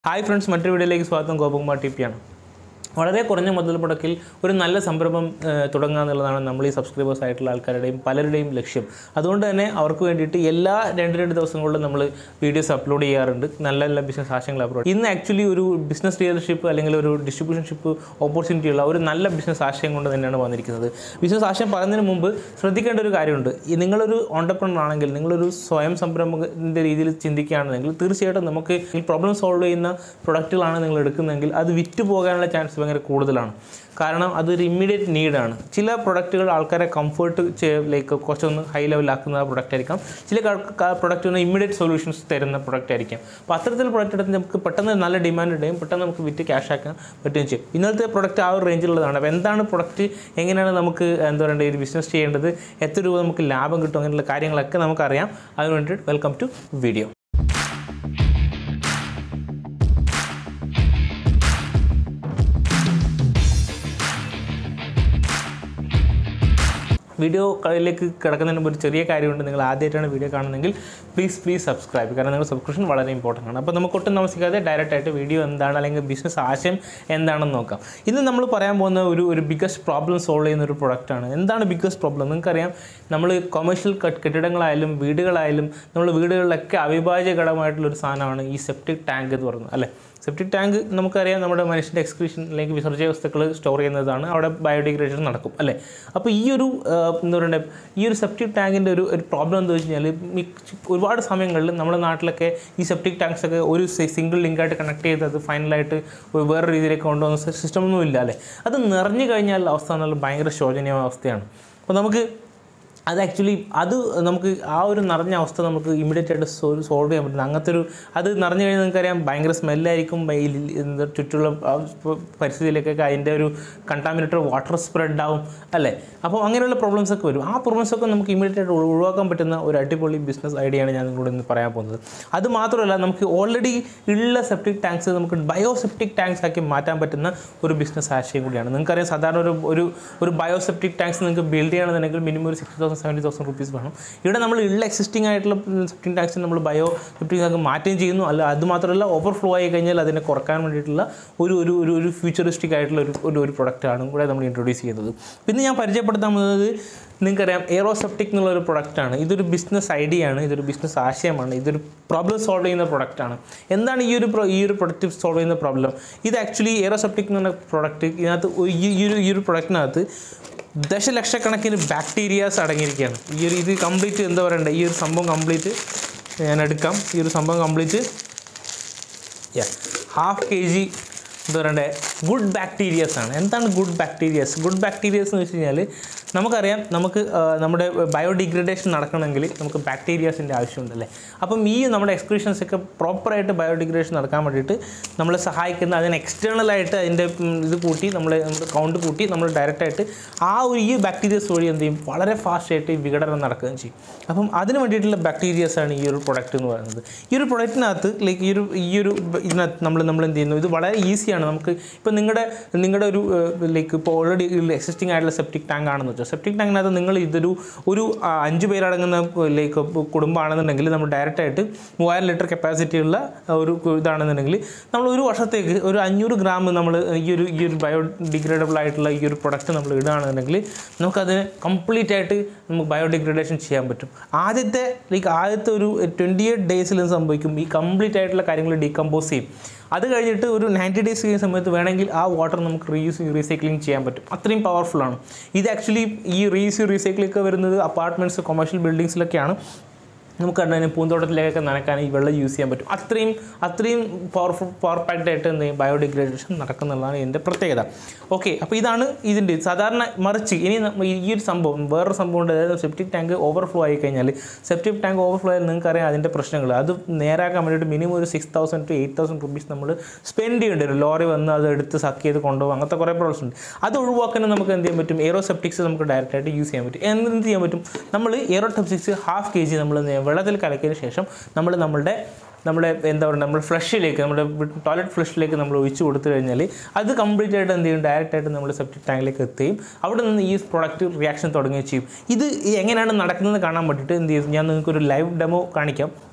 Hi friends മറ്റൊരു വീഡിയോയിലേക്ക് സ്വാഗതം ഗോപകുമാർ ടി പി ആണ് വളരെ കുറഞ്ഞ മുതൽ മുടക്കിൽ ഒരു നല്ല സംരംഭം ഏഹ്, തുടങ്ങുക എന്നുള്ളതാണ് നമ്മൾ ഈ സബ്സ്ക്രൈബേഴ്സ് ആയിട്ടുള്ള ആൾക്കാരുടെയും പലരുടെയും ലക്ഷ്യം അതുകൊണ്ട് തന്നെ അവർക്ക് വേണ്ടിയിട്ട് എല്ലാ രണ്ട് രണ്ട് ദിവസങ്ങളിലും നമ്മൾ വീഡിയോസ് അപ്ലോഡ് ചെയ്യാറുണ്ട് നല്ല നല്ല ബിസിനസ് ആശയങ്ങൾ അപ്ലോഡ് ഇന്ന് ആക്ച്വലി ഒരു ബിസിനസ് ലീഡർഷിപ്പ് അല്ലെങ്കിൽ ഒരു ഡിസ്ട്രിബ്യൂഷൻഷിപ്പ് ഓപ്പർച്യൂണിറ്റി ഉള്ള ഒരു നല്ല ബിസിനസ് ആശയം കൊണ്ട് തന്നെയാണ് വന്നിരിക്കുന്നത് ബിസിനസ് ആശയം പറയുന്നതിന് മുമ്പ് ശ്രദ്ധിക്കേണ്ട ഒരു കാര്യമുണ്ട് ഈ നിങ്ങളൊരു ഓണ്ടർപ്രണർ ആണെങ്കിൽ നിങ്ങളൊരു സ്വയം സംരംഭകൻ്റെ രീതിയിൽ ചിന്തിക്കുകയാണെങ്കിൽ തീർച്ചയായിട്ടും നമുക്ക് ഈ പ്രോബ്ലം സോൾവ് ചെയ്യുന്ന പ്രൊഡക്റ്റുകളാണ് നിങ്ങൾ എടുക്കുന്നതെങ്കിൽ അത് വിറ്റ് പോകാനുള്ള ചാൻസ് ഭയങ്കര കൂടുതലാണ് കാരണം അതൊരു ഇമ്മീഡിയറ്റ് നീഡാണ് ചില പ്രൊഡക്റ്റുകൾ ആൾക്കാരെ കംഫർട്ട് ലൈക്ക് കുറച്ചൊന്ന് ഹൈ ലെവലാക്കുന്ന പ്രൊഡക്റ്റ് ആയിരിക്കാം ചില പ്രൊഡക്റ്റ് ഒന്ന് ഇമ്മീഡിയറ്റ് സൊല്യൂഷൻസ് തരുന്ന പ്രൊഡക്റ്റ് ആയിരിക്കാം അപ്പോൾ അത്തരത്തിൽ പ്രൊഡക്റ്റ് എടുത്ത് നമുക്ക് പെട്ടെന്ന് നല്ല ഡിമാൻഡ് ഉണ്ടെങ്കിൽ പെട്ടെന്ന് നമുക്ക് വിറ്റ് ക്യാഷ് ആക്കാൻ പറ്റുകയും ചെയ്യും ഇന്നത്തെ പ്രൊഡക്റ്റ് ആ ഒരു റേഞ്ചിലുള്ളതാണ് അപ്പോൾ എന്താണ് പ്രൊഡക്റ്റ് എങ്ങനെയാണ് നമുക്ക് എന്താ പറയുക ഒരു ബിസിനസ് ചെയ്യേണ്ടത് എത്ര രൂപ നമുക്ക് ലാഭം കിട്ടും അങ്ങനെയുള്ള കാര്യങ്ങളൊക്കെ നമുക്കറിയാം അതിന് വേണ്ടിയിട്ട് വെൽക്കം ടു വീഡിയോ വീഡിയോ കളിലേക്ക് കിടക്കുന്നതിന് മുമ്പ് ഒരു ചെറിയ കാര്യമുണ്ട് നിങ്ങൾ ആദ്യമായിട്ടാണ് വീഡിയോ കാണുന്നതെങ്കിൽ പ്ലീസ് പ്ലീസ് സബ്സ്ക്രൈബ് കാരണം നിങ്ങൾ സബ്സ്ക്രിപ്ഷൻ വളരെ ഇമ്പോർട്ടൻ്റ് ആണ് അപ്പോൾ നമുക്ക് ഒട്ടും താമസിക്കാതെ ഡയറക്റ്റ് ആയിട്ട് വീഡിയോ എന്താണ് അല്ലെങ്കിൽ ബിസിനസ് ആശയം എന്താണെന്ന് നോക്കാം ഇന്ന് നമ്മൾ പറയാൻ പോകുന്ന ഒരു ഒരു ബിഗ്ഗസ്റ്റ് പ്രോബ്ലം സോൾവ് ചെയ്യുന്ന ഒരു പ്രൊഡക്റ്റാണ് എന്താണ് ബിഗ്ഗസ്റ്റ് പ്രോബ്ലം നിങ്ങൾക്കറിയാം നമ്മൾ കൊമേഴ്ഷ്യൽ കെട്ടിടങ്ങളായാലും വീടുകളായാലും നമ്മൾ വീടുകളിലൊക്കെ അവിഭാജ്യ ഘടകമായിട്ടുള്ള ഒരു സാധനമാണ് ഈ സെപ്റ്റിക് ടാങ്ക് എന്ന് പറയുന്നത് അല്ലേ സെപ്റ്റിക് ടാങ്ക് നമുക്കറിയാം നമ്മുടെ മനുഷ്യൻ്റെ എക്സ്ക്രീഷൻ അല്ലെങ്കിൽ വിസർജ്യ വസ്തുക്കൾ സ്റ്റോർ ചെയ്യുന്നതാണ് അവിടെ ബയോഡിഗ്രേഷൻ നടക്കും അല്ലേ അപ്പോൾ ഈ ഒരു ആ, എന്താ പറയുക ഈ ഒരു സെപ്റ്റിക് ടാങ്കിൻ്റെ ഒരു ഒരു പ്രോബ്ലം എന്താ വെച്ച് കഴിഞ്ഞാൽ മിക്ക- ഒരുപാട് സമയങ്ങളിൽ നമ്മുടെ നാട്ടിലൊക്കെ ഈ സെപ്റ്റിക് ടാങ്ക്സ് ഒക്കെ ഒരു സിംഗിൾ ലിങ്കായിട്ട് കണക്ട് ചെയ്ത് അത് ഫൈനലായിട്ട് വേറെ രീതിയിലേക്ക് കൊണ്ടുവന്ന സിസ്റ്റമൊന്നും ഇല്ല അല്ലേ അത് നിറഞ്ഞു കഴിഞ്ഞാൽ അവസ്ഥ എന്നുള്ള ഭയങ്കര ശോചനീയമായ അവസ്ഥയാണ് അപ്പോൾ നമുക്ക് അത് ആക്ച്വലി അത് നമുക്ക് ആ ഒരു നിറഞ്ഞ അവസ്ഥ നമുക്ക് ഇമ്മീഡിയറ്റ് ആയിട്ട് സോൾവ് ചെയ്യാൻ പറ്റും അങ്ങനത്തെ ഒരു അത് നിറഞ്ഞു കഴിഞ്ഞാൽ നിങ്ങൾക്കറിയാം ഭയങ്കര സ്മെല്ലായിരിക്കും എന്താ ചുറ്റുള്ള ആ പ- പരിസ്ഥിതിയിലേക്കൊക്കെ അതിൻ്റെ ഒരു കണ്ടാമിനേറ്റഡ് വാട്ടർ സ്പ്രെഡ് ആവും അല്ലേ അപ്പോൾ അങ്ങനെയുള്ള പ്രോബ്ലംസ് ഒക്കെ വരും ആ പ്രോബ്ലംസ് ഒക്കെ നമുക്ക് ഇമ്മീഡിയറ്റ് ആയിട്ട് ഒഴി- ഒഴിവാക്കാൻ പറ്റുന്ന ഒരു അടിപൊളി ബിസിനസ് ഐഡിയ ആണ് ഞാൻ നിങ്ങളോട് ഇന്ന് പറയാൻ പോകുന്നത് അത് മാത്രമല്ല നമുക്ക് ഓൾറെഡി ഉള്ള സെപ്റ്റിക് ടാങ്ക്സ് നമുക്ക് ബയോസെപ്റ്റിക് ടാങ്ക്സ് ആക്കി മാറ്റാൻ പറ്റുന്ന ഒരു ബിസിനസ് ആശയം കൂടിയാണ് നിങ്ങൾക്കറിയാം സാധാരണ ഒരു ഒരു ഒരു ബയോസെപ്റ്റിക് ടാങ്ക്സ് നിങ്ങൾക്ക് ബിൽഡ് ചെയ്യണമെന്നുണ്ടെങ്കിൽ മിനിമം ഒരു sixty thousand seventy thousand rupees വേണം ഇവിടെ നമ്മൾ ഉള്ള എക്സിസ്റ്റിംഗ് ആയിട്ടുള്ള സെപ്റ്റിക് ടാങ്ക്സ് നമ്മൾ ബയോ സെപ്റ്റിക് ടാങ്ക് മാറ്റുകയും ചെയ്യുന്നു അല്ല അത് മാത്രമല്ല ഓവർഫ്ലോ ആയി കഴിഞ്ഞാൽ അതിനെ കുറക്കാൻ വേണ്ടിയിട്ടുള്ള ഒരു ഒരു ഒരു ഒരു ഫ്യൂച്ചറിസ്റ്റിക് ആയിട്ടുള്ള ഒരു ഒരു ഒരു പ്രൊഡക്റ്റാണ് ഇവിടെ നമ്മൾ ഇൻട്രൊഡ്യൂസ് ചെയ്യുന്നത് പിന്നെ ഞാൻ പരിചയപ്പെടുത്താൻ പോകുന്നത് നിങ്ങൾക്കറിയാം എയറോസെപ്റ്റിക് എന്നുള്ള ഒരു പ്രൊഡക്റ്റാണ് ഇതൊരു ബിസിനസ് ഐഡിയ ആണ് ഇതൊരു ബിസിനസ് ആശയമാണ് ഇതൊരു പ്രോബ്ലം സോൾവ് ചെയ്യുന്ന പ്രൊഡക്റ്റാണ് എന്താണ് ഈ ഒരു pro- ഈ ഒരു പ്രൊഡക്റ്റ് സോൾവ് ചെയ്യുന്ന പ്രോബ്ലം ഇത് ആക്ച്വലി എയറോസെപ്റ്റിക് എന്ന് പറഞ്ഞ പ്രൊഡക്റ്റ് ഇതിനകത്ത് ഒരു- ഈ ഈ ഒരു ഈ ഒരു പ്രൊഡക്റ്റിനകത്ത് ദശലക്ഷക്കണക്കിന് ബാക്ടീരിയാസ് അടങ്ങിയിരിക്കുകയാണ് ഈ ഒരു ഇത് കംപ്ലീറ്റ് എന്താ പറയണ്ടേ ഈ ഒരു സംഭവം കംപ്ലീറ്റ് ഞാൻ എടുക്കാം ഈ ഒരു സംഭവം കംപ്ലീറ്റ് ഹാഫ് കെ ജി എന്താ പറയണ്ടേ ഗുഡ് ബാക്ടീരിയസ് ആണ് എന്താണ് ഗുഡ് ബാക്ടീരിയസ് ഗുഡ് ബാക്ടീരിയസ് എന്ന് വെച്ച് കഴിഞ്ഞാൽ നമുക്കറിയാം നമുക്ക് ആ, നമ്മുടെ ബയോഡിഗ്രഡേഷൻ നടക്കണമെങ്കിൽ നമുക്ക് ബാക്ടീരിയാസിൻ്റെ ആവശ്യമുണ്ടല്ലേ അപ്പം ഈ നമ്മുടെ എക്സ്ക്രീഷൻസ് ഒക്കെ പ്രോപ്പറായിട്ട് ബയോഡിഗ്രഡേഷൻ നടക്കാൻ വേണ്ടിയിട്ട് നമ്മളെ സഹായിക്കുന്ന അതിന് എക്സ്റ്റേണലായിട്ട് അതിൻ്റെ ഉം, ഇത് കൂട്ടി നമ്മൾ കൗണ്ട് കൂട്ടി നമ്മൾ ഡയറക്റ്റായിട്ട് ആ ഒരു ഈ ബാക്ടീരിയസ് വഴി എന്ത് ചെയ്യും വളരെ ഫാസ്റ്റായിട്ട് ഈ വിഘടനം നടക്കുകയും ചെയ്യും അപ്പം അതിന് വേണ്ടിയിട്ടുള്ള ബാക്ടീരിയസ് ആണ് ഈ ഒരു പ്രൊഡക്റ്റ് എന്ന് പറയുന്നത് ഈ ഒരു പ്രൊഡക്റ്റിനകത്ത് ലൈക്ക് ഈ ഒരു ഈ ഒരു ബ- ഇതിനകത്ത് നമ്മൾ നമ്മൾ എന്ത് ചെയ്യുന്നു ഇത് വളരെ ഈസിയാണ് നമുക്ക് ഇപ്പോൾ നിങ്ങളുടെ നിങ്ങളുടെ ഒരു ലൈക്ക് ഇപ്പോൾ ഓൾറെഡി എക്സിസ്റ്റിംഗ് ആയിട്ടുള്ള സെപ്റ്റിക് ടാങ്ക് ആണെന്ന് വെച്ചാൽ സെപ്റ്റിക് ടാങ്കിനകത്ത് നിങ്ങൾ ഇതൊരു ഒരു ആ, അഞ്ച് പേരടങ്ങുന്ന ലൈക്ക് കുടുംബമാണെന്നുണ്ടെങ്കിൽ നമ്മൾ ഡയറക്റ്റായിട്ട് മൂവായിരം ലിറ്റർ കപ്പാസിറ്റി ഉള്ള ഒരു ഇതാണെന്നുണ്ടെങ്കിൽ നമ്മൾ ഒരു വർഷത്തേക്ക് ഒരു അഞ്ഞൂറ് ഗ്രാം നമ്മൾ ഈ ഒരു ഈ ഒരു ബയോഡിഗ്രേഡബിൾ ആയിട്ടുള്ള ഈ ഒരു പ്രൊഡക്റ്റ് നമ്മൾ ഇടുകയാണെന്നുണ്ടെങ്കിൽ നമുക്കതിന് കംപ്ലീറ്റ് ആയിട്ട് നമുക്ക് ബയോഡിഗ്രഡേഷൻ ചെയ്യാൻ പറ്റും ആദ്യത്തെ ലൈക്ക് ആദ്യത്തെ ഒരു ട്വൻറ്റി എയ്റ്റ് ഡേയ്സിൽ എന്ത് സംഭവിക്കും ഈ കംപ്ലീറ്റ് ആയിട്ടുള്ള കാര്യങ്ങൾ ഡീകമ്പോസ് ചെയ്യും അത് കഴിഞ്ഞിട്ട് ഒരു നയൻറ്റി ഡേയ്സ് കഴിയുന്ന സമയത്ത് വേണമെങ്കിൽ ആ വാട്ടർ നമുക്ക് റീയൂസ് റീസൈക്ലിംഗ് ചെയ്യാൻ പറ്റും അത്രയും പവർഫുൾ ആണ് ഇത് ആക്ച്വലി ഈ റീയൂസ് റീസൈക്ലിംഗ് ഒക്കെ വരുന്നത് അപ്പാർട്ട്മെൻറ്റ്സ് കൊമേഴ്ഷ്യൽ ബിൽഡിങ്സിലൊക്കെയാണ് നമുക്ക് അതിനെ പൂന്തോട്ടത്തിലേക്കൊക്കെ നനക്കാൻ ഈ വെള്ളം യൂസ് ചെയ്യാൻ പറ്റും അത്രയും അത്രയും പവർഫുൾ പവർ പാക്ഡ് ആയിട്ട് എന്ത് ചെയ്യും ബയോഡിഗ്രേഡേഷൻ നടക്കുന്നുള്ളതാണ് ഇതിൻ്റെ പ്രത്യേകത ഓക്കെ അപ്പോൾ ഇതാണ് ഇതിൻ്റെ സാധാരണ മറിച്ച് ഇനി നമ്മ- ഈ ഒരു സംഭവം വേറൊരു സംഭവം ഉണ്ട് അതായത് സെപ്റ്റിക് ടാങ്ക് ഓവർഫ്ലോ ആയി കഴിഞ്ഞാൽ സെപ്റ്റിക് ടാങ്ക് ഓവർഫ്ലോ ആയാൽ നിങ്ങൾക്ക് അറിയാം അതിൻ്റെ പ്രശ്നങ്ങൾ അത് നേരാക്കാൻ വേണ്ടിയിട്ട് മിനിമം ഒരു six thousand to eight thousand rupees നമ്മൾ സ്പെൻഡ് ചെയ്യേണ്ടി വരും ലോറി വന്ന് അത് എടുത്ത് സക്ക് ചെയ്ത് കൊണ്ടുപോകും അങ്ങനത്തെ കുറേ പ്രോബ്ലംസ് ഉണ്ട് അത് ഒഴിവാക്കാൻ നമുക്ക് എന്ത് ചെയ്യാൻ പറ്റും എയറോസെപ്റ്റിക്സ് നമുക്ക് ഡയറക്റ്റ് ആയിട്ട് യൂസ് ചെയ്യാൻ പറ്റും എന്ത് എന്ത് ചെയ്യാൻ പറ്റും നമ്മൾ എയറോസെപ്റ്റിക്സ് ഹാഫ് കെ ജി നമ്മൾ എന്ത് ചെയ്യും? വെള്ളത്തിൽ കലക്കിയതിന് ശേഷം നമ്മൾ നമ്മളുടെ നമ്മുടെ എന്താ പറയുക നമ്മൾ ഫ്ലഷിലേക്ക് നമ്മുടെ ടോയ്ലറ്റ് ഫ്ലഷിലേക്ക് നമ്മൾ ഒഴിച്ച് കൊടുത്തു കഴിഞ്ഞാൽ അത് കംപ്ലീറ്റ് ആയിട്ട് എന്ത് ചെയ്യും ഡയറക്റ്റ് ആയിട്ട് നമ്മൾ സെപ്റ്റിക് ടാങ്കിലേക്ക് എത്തുകയും അവിടെ നിന്ന് ഈ പ്രോഡക്റ്റ് റിയാക്ഷൻ തുടങ്ങുകയും ചെയ്യും ഇത് എങ്ങനെയാണ് നടക്കുന്നത് കാണാൻ വേണ്ടിയിട്ട് എന്ത് ചെയ്യും ഞാൻ നിങ്ങൾക്ക് ഒരു ലൈവ് ഡെമോ കാണിക്കാം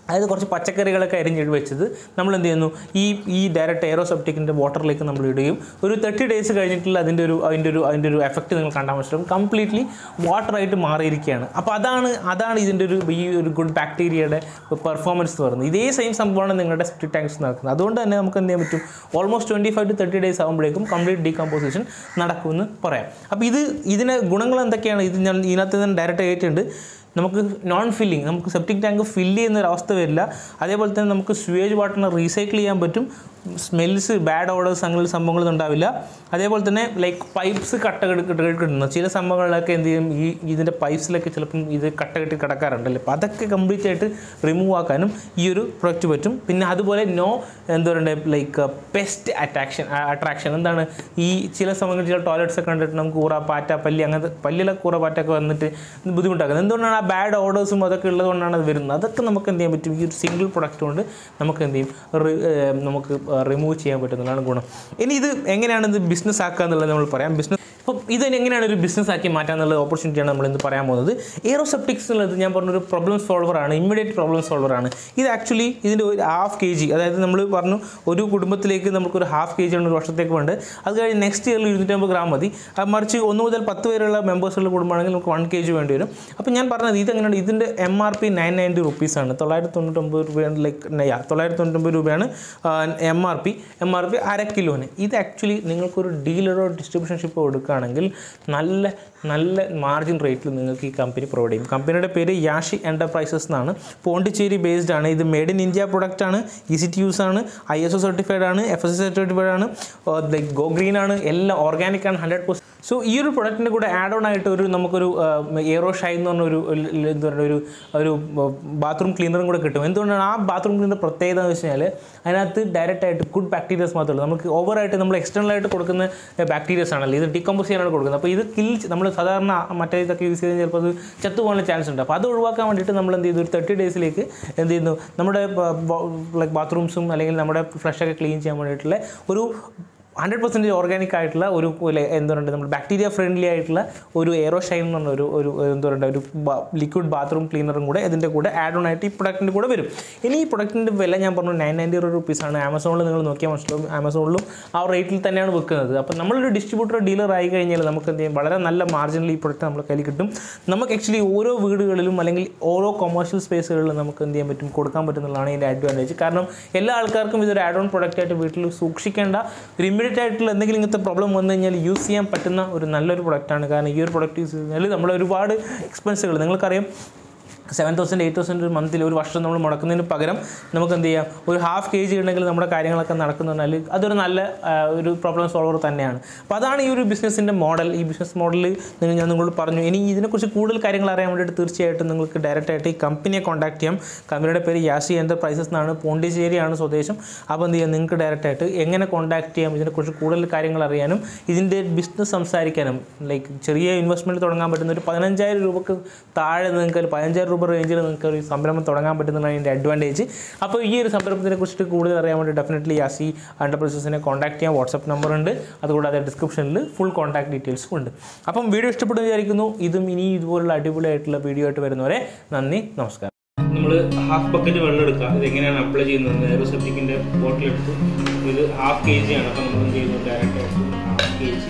അതായത് കുറച്ച് പച്ചക്കറികളൊക്കെ അരിഞ്ഞിട്ട് വെച്ചത് നമ്മൾ എന്ത് ചെയ്യുന്നു ഈ ഈ ഡയറക്റ്റ് എയറോസെപ്റ്റിക്കിൻ്റെ വാട്ടറിലേക്ക് നമ്മൾ ഇടുകയും ഒരു തേർട്ടി ഡേയ്സ് കഴിഞ്ഞിട്ടുള്ള അതിൻ്റെ ഒരു അതിൻ്റെ ഒരു അതിൻ്റെ ഒരു എഫക്റ്റ് നിങ്ങൾ കണ്ടാൽ മനസ്സിലാവും കംപ്ലീറ്റ്ലി വാട്ടറായിട്ട് മാറിയിരിക്കുകയാണ് അപ്പോൾ അതാണ് അതാണ് ഇതിൻ്റെ ഒരു ഈ ഒരു ഗുഡ് ബാക്ടീരിയയുടെ പെർഫോമൻസ് എന്ന് പറയുന്നത് ഇതേ സെയിം സംഭവമാണ് നിങ്ങളുടെ സെപ്റ്റിക് ടാങ്ക്സ് നടക്കുന്നത് അതുകൊണ്ട് തന്നെ നമുക്ക് എന്ത് ചെയ്യാൻ പറ്റും almost twenty five to thirty days ആകുമ്പോഴേക്കും കംപ്ലീറ്റ് ഡീകമ്പോസിഷൻ നടക്കുമെന്ന് പറയാം അപ്പോൾ ഇത് ഇതിന് ഗുണങ്ങൾ എന്തൊക്കെയാണ് ഇത് ഞാൻ ഇതിനകത്ത് തന്നെ ഡയറക്റ്റ് ആയിട്ടുണ്ട് നമുക്ക് നോൺ ഫില്ലിങ് നമുക്ക് സെപ്റ്റിക് ടാങ്ക് ഫില്ല് ചെയ്യുന്ന ഒരു അവസ്ഥ വരില്ല അതേപോലെ തന്നെ നമുക്ക് സ്വേജ് വാട്ടറിനെ റീസൈക്കിൾ ചെയ്യാൻ പറ്റും സ്മെൽസ് ബാഡ് ഓർഡേഴ്സ് അങ്ങനെ സംഭവങ്ങളൊന്നും ഉണ്ടാവില്ല അതേപോലെ തന്നെ ലൈക്ക് പൈപ്പ്സ് കട്ട കിട്ടുന്നു ചില സംഭവങ്ങളിലൊക്കെ എന്ത് ചെയ്യും ഈ ഇതിൻ്റെ പൈപ്സിലൊക്കെ ചിലപ്പം ഇത് കട്ട കെട്ടി കിടക്കാറുണ്ടല്ലോ അപ്പോൾ അതൊക്കെ കംപ്ലീറ്റ് ആയിട്ട് റിമൂവ് ആക്കാനും ഈ ഒരു പ്രൊഡക്റ്റ് പറ്റും പിന്നെ അതുപോലെ നോ എന്താ പറയുക ലൈക്ക് പെസ്റ്റ് അട്രാക്ഷൻ അട്രാക്ഷൻ എന്താണ് ഈ ചില സമയങ്ങളിൽ ചില ടോയ്ലറ്റ്സ് ഒക്കെ കണ്ടിട്ട് നമുക്ക് കൂറ പാറ്റ പല്ലി അങ്ങനത്തെ പല്ലിലെ കൂറ പാറ്റൊക്കെ വന്നിട്ട് ബുദ്ധിമുട്ടാക്കുന്നത് എന്തുകൊണ്ടാണ് ആ ബാഡ് ഓർഡേഴ്സും അതൊക്കെ ഉള്ളതുകൊണ്ടാണ് അത് വരുന്നത് അതൊക്കെ നമുക്ക് എന്ത് ചെയ്യാൻ പറ്റും ഈ ഒരു സിംഗിൾ പ്രൊഡക്റ്റ് കൊണ്ട് നമുക്ക് എന്ത് ചെയ്യും റി- ഏർ നമുക്ക് റിമൂവ് ചെയ്യാൻ പറ്റുന്നതാണ് ഗുണം ഇനി ഇത് എങ്ങനെയാണ് ഇത് ബിസിനസ് ആക്കുക എന്നുള്ളത് നമ്മൾ പറയാം ബിസിനസ് അപ്പം ഇത് എങ്ങനെയാണ് ഒരു ബിസിനസ് ആക്കി മാറ്റാൻ എന്നുള്ള ഓപ്പർച്യൂണിറ്റിയാണ് നമ്മൾ ഇന്ന് പറയാൻ പോകുന്നത് എയറോസെപ്റ്റിക്സ് എന്നുള്ളത് ഞാൻ പറഞ്ഞൊരു പ്രോബ്ലം സോൾവർ ആണ് ഇമ്മീഡിയറ്റ് പ്രോബ്ലം സോൾവർ ആണ് ഇത് ആക്ച്വലി ഇതിൻ്റെ ഒരു ഹാഫ് കെ ജി അതായത് നമ്മൾ പറഞ്ഞു ഒരു കുടുംബത്തിലേക്ക് നമുക്കൊരു ഹാഫ് കെ ജി ആണ് ഒരു വർഷത്തേക്ക് വേണ്ടത് അത് കഴിഞ്ഞ് നെക്സ്റ്റ് ഇയറിൽ ഇരുന്നൂറ്റമ്പത് ഗ്രാം മതി അത് മറിച്ച് ഒന്ന് മുതൽ പത്ത് പേരുള്ള മെമ്പേഴ്സുള്ള കുടുംബമാണെങ്കിൽ നമുക്ക് വൺ കെ ജി വേണ്ടി വരും അപ്പോൾ ഞാൻ പറഞ്ഞത് ഇത് എങ്ങനെയാണ് ഇതിൻ്റെ M R P nine ninety റുപ്പീസാണ് തൊള്ളായിരത്തി തൊണ്ണൂറ്റൊമ്പത് രൂപയാണ് ലൈക്ക് യാ തൊള്ളായിരത്തി തൊണ്ണൂറ്റൊമ്പത് രൂപയാണ് M R P M R P അര കിലോന് ഇത് ആക്ച്വലി നിങ്ങൾക്കൊരു ഡീലറോ ഡിസ്ട്രിബ്യൂഷൻഷിപ്പോ കൊടുക്കുകയാണെങ്കിൽ നല്ല നല്ല മാർജിൻ റേറ്റിൽ നിങ്ങൾക്ക് ഈ കമ്പനി പ്രൊവൈഡ് ചെയ്യും കമ്പനിയുടെ പേര് യാഷി എൻ്റർപ്രൈസസ് എന്നാണ് പോണ്ടിച്ചേരി ബേസ്ഡ് ആണ് ഇത് മെയ്ഡ് ഇൻ ഇന്ത്യ പ്രൊഡക്റ്റ് ആണ് ഈസി ടു യൂസ് ആണ് ഐ എസ് ഒ സർട്ടിഫൈഡ് ആണ് എഫ് എസ് എസ് സർട്ടിഫൈഡ് ആണ് ലൈക്ക് ഗോ ഗ്രീൻ ആണ് എല്ലാം ഓർഗാനിക് ആണ് ഹൺഡ്രഡ് പെർസെൻറ്റ് സോ ഈ ഒരു പ്രൊഡക്റ്റിൻ്റെ കൂടെ ആഡ് ഓൺ ആയിട്ട് ഒരു നമുക്കൊരു എയറോ ഷൈൻ എന്ന് പറഞ്ഞ ഒരു ഒരു- എന്താ പറയുക ഒരു ഒരു ബാത്റൂം ക്ലീനറും കൂടെ കിട്ടും എന്തുകൊണ്ടാണ് ആ ബാത്റൂം ക്ലീനർ പ്രത്യേകത എന്ന് വെച്ച് കഴിഞ്ഞാൽ അതിനകത്ത് ഡയറക്റ്റ് ആയിട്ട് ഗുഡ് ബാക്ടീരിയസ് മാത്രമേ ഉള്ളൂ നമുക്ക് ഓവറായിട്ട് നമ്മൾ എക്സ്റ്റേണൽ ആയിട്ട് കൊടുക്കുന്ന ബാക്ടീരിയസ് ആണല്ലോ ഇത് ഡീകമ്പോസ് ചെയ്യാനാണ് കൊടുക്കുന്നത് അപ്പോൾ ഇത് കിൽ നമ്മൾ സാധാരണ മറ്റേ ഇതൊക്കെ യൂസ് ചെയ്ത് ചിലപ്പോൾ അത് ചത്തു പോകാനുള്ള ചാൻസ് ഉണ്ട് അപ്പോൾ അത് ഒഴിവാക്കാൻ വേണ്ടിയിട്ട് നമ്മൾ എന്ത് ചെയ്തു ഒരു തേർട്ടി ഡേയ്സിലേക്ക് എന്ത് ചെയ്യുന്നു നമ്മുടെ ലൈക്ക് ബാത്റൂംസും അല്ലെങ്കിൽ നമ്മുടെ ഫ്ലഷൊക്കെ ക്ലീൻ ചെയ്യാൻ വേണ്ടിയിട്ടുള്ള ഒരു ഹൺഡ്രഡ് പെർസെൻറ്റേജ് ഓർഗാനിക് ആയിട്ടുള്ള ഒരു ഒരു എന്താ പറയുക നമ്മൾ ബാക്ടീരിയ ഫ്രണ്ട്ലി ആയിട്ടുള്ള ഒരു എയറോ ഷൈൻ എന്ന് പറഞ്ഞ ഒരു ഒരു എന്താ പറയുക ഒരു ലിക്വിഡ് ബാത്റൂം ക്ലീനറും കൂടെ ഇതിൻ്റെ കൂടെ ആഡ് ഓൺ ആയിട്ട് ഈ പ്രൊഡക്റ്റിൻ്റെ കൂടെ വരും ഇനി ഈ പ്രൊഡക്റ്റിൻ്റെ വില ഞാൻ പറഞ്ഞു നയൻ നയൻറ്റി റുപ്പീസാണ് ആമസോണിൽ നിങ്ങൾ നോക്കിയാൽ മനസ്സിലാവും ആമസോണിലും ആ റേറ്റിൽ തന്നെയാണ് വെക്കുന്നത് അപ്പോൾ നമ്മളൊരു ഡിസ്ട്രിബ്യൂട്ടർ ഡീലർ ആയി കഴിഞ്ഞാൽ നമുക്ക് എന്ത് ചെയ്യും വളരെ നല്ല മാർജിനിൽ ഈ പ്രൊഡക്റ്റ് നമ്മുടെ കയ്യിൽ കിട്ടും നമുക്ക് ആക്ച്വലി ഓരോ വീടുകളിലും അല്ലെങ്കിൽ ഓരോ കൊമേഴ്ഷ്യൽ സ്പേസുകളിലും നമുക്ക് എന്ത് ചെയ്യാൻ പറ്റും കൊടുക്കാൻ പറ്റുന്നതാണ് ഇതിൻ്റെ അഡ്വാൻറ്റേജ് കാരണം എല്ലാ ആൾക്കാർക്കും ഇതൊരു ആഡ് ഓൺ പ്രൊഡക്റ്റ് ആയിട്ട് വീട്ടിൽ സൂക്ഷിക്കേണ്ട ഒരു ഇമ്മീഡിയറ്റ് ആയിട്ടുള്ള എന്തെങ്കിലും ഇങ്ങനത്തെ പ്രോബ്ലം വന്നു കഴിഞ്ഞാൽ യൂസ് ചെയ്യാൻ പറ്റുന്ന ഒരു നല്ലൊരു പ്രൊഡക്റ്റാണ് കാരണം ഈ ഒരു പ്രൊഡക്റ്റ് യൂസ് ചെയ്താൽ നമ്മൾ ഒരുപാട് എക്സ്പെൻസുകൾ നിങ്ങൾക്കറിയാം സെവൻ തൗസൻഡ് എയ്റ്റ് തൗസൻഡ് ഒരു മന്തിൽ ഒരു വർഷം നമ്മൾ മുടക്കുന്നതിന് പകരം നമുക്ക് എന്ത് ചെയ്യാം ഒരു ഹാഫ് കെ ജി ഉണ്ടെങ്കിൽ നമ്മുടെ കാര്യങ്ങളൊക്കെ നടക്കുന്നു പറഞ്ഞാൽ അതൊരു നല്ല ആ, ഒരു പ്രോബ്ലം സോൾവർ തന്നെയാണ് അപ്പോൾ അതാണ് ഈ ഒരു ബിസിനസ്സിൻ്റെ മോഡൽ ഈ ബിസിനസ് മോഡലിൽ നിങ്ങൾ ഞാൻ നിങ്ങളോട് പറഞ്ഞു ഇനി ഇതിനെക്കുറിച്ച് കൂടുതൽ കാര്യങ്ങൾ അറിയാൻ വേണ്ടിയിട്ട് തീർച്ചയായിട്ടും നിങ്ങൾക്ക് ഡയറക്റ്റ് ആയിട്ട് ഈ കമ്പനിയെ കോൺടാക്ട് ചെയ്യാം കമ്പനിയുടെ പേര് യാസി എൻ്റർപ്രൈസസ് എന്നാണ് പോണ്ടിച്ചേരിയാണ് സ്വദേശം അപ്പോൾ എന്ത് ചെയ്യാം നിങ്ങൾക്ക് ഡയറക്റ്റ് ആയിട്ട് എങ്ങനെ കോൺടാക്ട് ചെയ്യാം ഇതിനെക്കുറിച്ച് കൂടുതൽ കാര്യങ്ങൾ അറിയാനും ഇതിൻ്റെ ബിസിനസ് സംസാരിക്കാനും ലൈക്ക് ചെറിയ ഇൻവെസ്റ്റ്മെൻറ്റ് തുടങ്ങാൻ പറ്റുന്ന ഒരു പതിനഞ്ചായിരം രൂപക്ക് താഴെ നിങ്ങൾക്ക് ഒരു പതിനഞ്ചായിരം രൂപ റേഞ്ചിൽ നിങ്ങൾക്ക് ഒരു സംരംഭം തുടങ്ങാൻ പറ്റുന്നതാണ് ഇതിൻ്റെ അഡ്വാൻറ്റേജ് അപ്പോൾ ഈ ഒരു സംരംഭത്തിനെ കുറിച്ചിട്ട് കൂടുതൽ അറിയാൻ വേണ്ടി ഡെഫിനറ്റ്ലി യാസി എൻ്റർപ്രൈസസിനെ കോൺടാക്ട് ചെയ്യാം വാട്സപ്പ് നമ്പർ ഉണ്ട് അതുകൂടാതെ ഡിസ്ക്രിപ്ഷനിൽ ഫുൾ കോൺടാക്ട് ഡീറ്റെയിൽസും ഉണ്ട് അപ്പം വീഡിയോ ഇഷ്ടപ്പെട്ടു വിചാരിക്കുന്നു ഇതും ഇനി ഇതുപോലുള്ള അടിപൊളിയായിട്ടുള്ള വീഡിയോ ആയിട്ട് വരുന്നവരെ നന്ദി നമസ്കാരം നമ്മൾ ഹാഫ് ബക്കറ്റ് വെള്ളം എടുക്കുക ഇത് എങ്ങനെയാണ് അപ്ലൈ ചെയ്യുന്നത് എയറോസെപ്റ്റിക്കിൻ്റെ ബോട്ടിൽ എടുത്തു ഇത് ഹാഫ് കെ ജി ആണ് അപ്പോൾ നമ്മൾ എന്ത് ചെയ്യുന്നു ഡയറക്റ്റ് ആയിട്ട് ഹാഫ് കെ ജി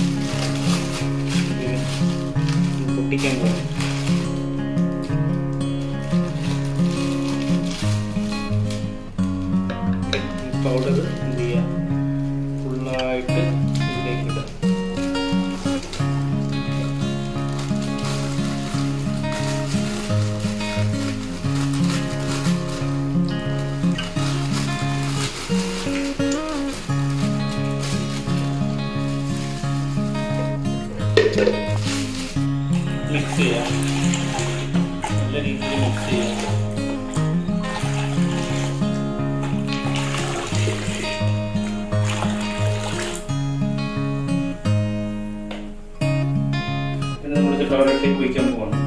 പൊട്ടിക്കാൻ പോകും പൗഡർ എന്ത് ചെയ്യുക ഫുള്ളായിട്ട് ഇതിലേക്ക് ഇടുക മിക്സ് ചെയ്യുക നല്ല രീതിയിൽ മിക്സ് ചെയ്യുക പിന്നെ നമ്മൾ ടോയ്ലറ്റിലേക്ക് ഒഴിക്കാൻ പോകണം